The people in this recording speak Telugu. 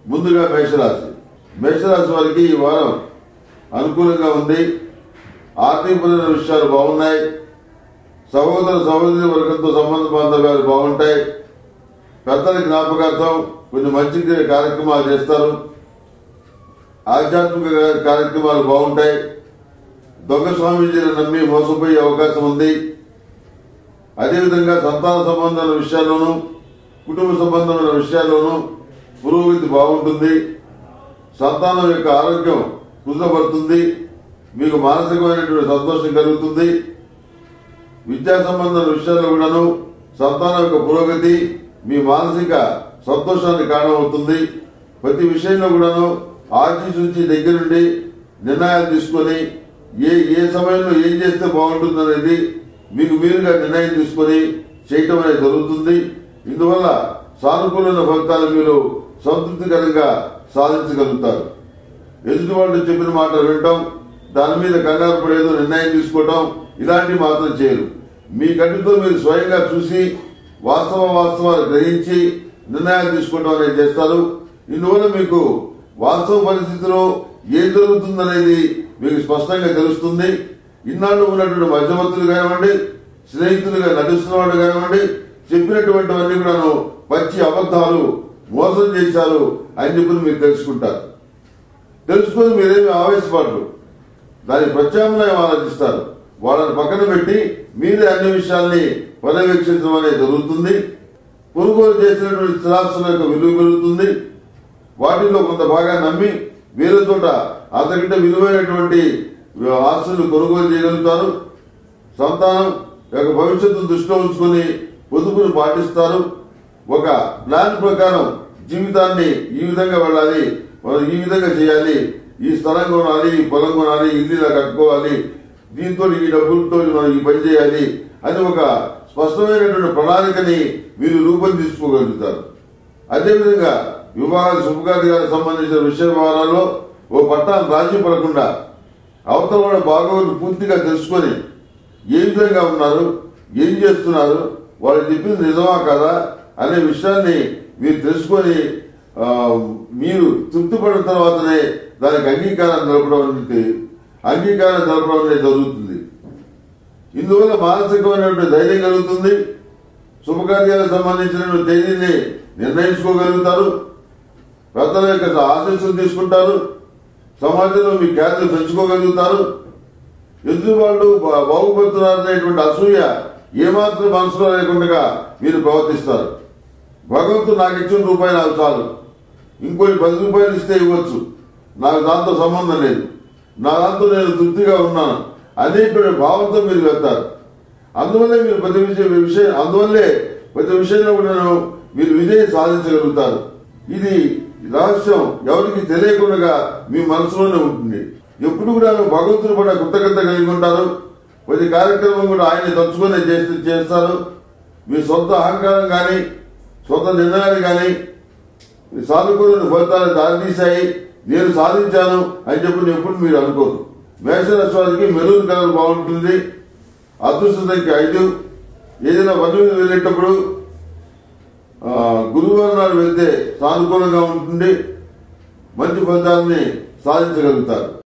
ముందుగా మేషరాశి మేషరాశి వారికి ఈ వారం అనుకూలంగా ఉంది ఆర్థికపరమైన విషయాలు బాగున్నాయి సహోదర సహోదరి వర్గంతో సంబంధ బాంధవ్యాలు బాగుంటాయి పెద్దల జ్ఞాపకార్థం కొన్ని మంచి కార్యక్రమాలు చేస్తారు ఆధ్యాత్మిక కార్యక్రమాలు బాగుంటాయి దొంగ స్వామీజీని నమ్మి మోసపోయే అవకాశం ఉంది అదేవిధంగా సంతాన సంబంధమైన విషయాల్లోనూ కుటుంబ సంబంధమైన విషయాల్లోనూ పురోగతి బాగుంటుంది సంతానం యొక్క ఆరోగ్యం కుదురపడుతుంది మీకు మానసికమైనటువంటి సంతోషం కలుగుతుంది విద్యా సంబంధమైన విషయాల్లో కూడాను సంతానం యొక్క పురోగతి మీ మానసిక సంతోషానికి కారణమవుతుంది ప్రతి విషయంలో కూడాను ఆచి చూచి దగ్గర నుండి నిర్ణయాలు తీసుకొని ఏ ఏ సమయంలో ఏం చేస్తే బాగుంటుంది అనేది మీకు మీరుగా నిర్ణయం తీసుకొని చేయటం అనేది జరుగుతుంది ఇందువల్ల సానుకూలమైన ఫలితాలు మీరు సంతృప్తికరంగా సాధించగలుగుతారు ఎదుటి వాళ్ళు చెప్పిన మాట వినటం దాని మీద కంగారు పడేదో నిర్ణయం తీసుకోవటం ఇలాంటివి మాత్రం చేయరు మీ కంటితో మీరు స్వయంగా చూసి వాస్తవ వాస్తవాలు గ్రహించి నిర్ణయాలు తీసుకోవడం అనేది చేస్తారు ఇందువల్ల మీకు వాస్తవ పరిస్థితిలో ఏం జరుగుతుందనేది మీకు స్పష్టంగా తెలుస్తుంది ఇన్నాళ్ళు ఉన్నటువంటి మధ్యవర్తులు కానివ్వండి స్నేహితులుగా నటిస్తున్న వాళ్ళు కానివ్వండి చెప్పినటువంటివన్నీ కూడాను పచ్చి అబద్ధాలు మోసం చేశారు అని చెప్పి మీరు తెలుసుకుంటారు తెలుసుకొని మీరేమి ఆవేశపడరు దాని ప్రత్యామ్నాయం ఆలోచిస్తారు వాళ్ళని పక్కన పెట్టి మీరే అన్ని విషయాల్ని పర్యవేక్షించడం అనేది జరుగుతుంది కొనుగోలు చేసినటువంటి స్థిరాస్తుల యొక్క విలువ పెరుగుతుంది వాటిలో కొంత బాగా నమ్మి వేరే చోట అంతకంటే విలువైనటువంటి ఆస్తులు కొనుగోలు చేయగలుగుతారు సంతానం యొక్క భవిష్యత్తు దృష్టిలో ఉంచుకొని పొదుపును పాటిస్తారు ఒక ప్లాన్ ప్రకారం జీవితాన్ని ఈ విధంగా వెళ్ళాలి మనం ఈ విధంగా చేయాలి ఈ స్థలం కొనాలి ఈ పొలం కొనాలి ఇల్లు ఇలా కట్టుకోవాలి దీంతో ఈ డబ్బులతో మనం ఈ పని చేయాలి అని ఒక స్పష్టమైనటువంటి ప్రణాళికని మీరు రూపొందించుకోగలుగుతారు అదేవిధంగా వివాహాల శుభకార్యాలకు సంబంధించిన విషయ వ్యవహారాల్లో ఓ పట్టాన్ని రాజీ పడకుండా అవతల వాడు బాగోగులు పూర్తిగా తెలుసుకొని ఏ విధంగా ఉన్నారు ఏం చేస్తున్నారు వాళ్ళు చెప్పింది నిజమా కదా అనే విషయాన్ని మీరు తెలుసుకొని ఆ, మీరు తృప్తిపడిన తర్వాతనే దానికి అంగీకారం తెలపడం అనేది అంగీకారం తెలపడం అనేది జరుగుతుంది ఇందువల్ల మానసికమైనటువంటి ధైర్యం కలుగుతుంది శుభకార్యాలకు సంబంధించిన తేదీని నిర్ణయించుకోగలుగుతారు పెద్దల యొక్క ఆశీస్సులు తీసుకుంటారు సమాజంలో మీ ఖ్యాతిని పెంచుకోగలుగుతారు ఎదుటి వాళ్ళు బా- బాగుపడుతున్నారనేటువంటి అసూయ ఏమాత్రం మనసులో లేకుండా మీరు ప్రవర్తిస్తారు భగవంతుడు నాకు ఇచ్చిన రూపాయి నాకు చాలు ఇంకోటి పది రూపాయలు ఇస్తే ఇవ్వచ్చు నాకు దాంతో సంబంధం లేదు నా దాంతో నేను తృప్తిగా ఉన్నాను అనేటువంటి భావంతో మీరు వెళ్తారు అందువల్లే మీరు ప్రతి విషయ విషయం అందువల్లే ప్రతి విషయంలో కూడా మీరు విజయం సాధించగలుగుతారు ఇది రహస్యం ఎవరికి తెలియకుండా మీ మనసులోనే ఉంటుంది ఎప్పుడు కూడా భగవంతుడు కూడా కృతజ్ఞత కలిగి ఉంటారు ప్రతి కార్యక్రమం కూడా ఆయన తలుచుకొని చేస్తూ చేస్తారు మీ సొంత అహంకారం కానీ సొంత నిర్ణయాలు కానీ మీ సానుకూల ఫలితాలు దారితీశాయి నేను సాధించాను అని చెప్పి ఎప్పుడు మీరు అనుకోరు మేషరాశి వారికి మెరూన్ కలర్ బాగుంటుంది అదృష్ట సంఖ్య ఐదు ఏదైనా పని మీద వెళ్ళేటప్పుడు ఆ, గురువారం నాడు వెళ్తే సానుకూలంగా ఉంటుంది మంచి ఫలితాన్ని సాధించగలుగుతారు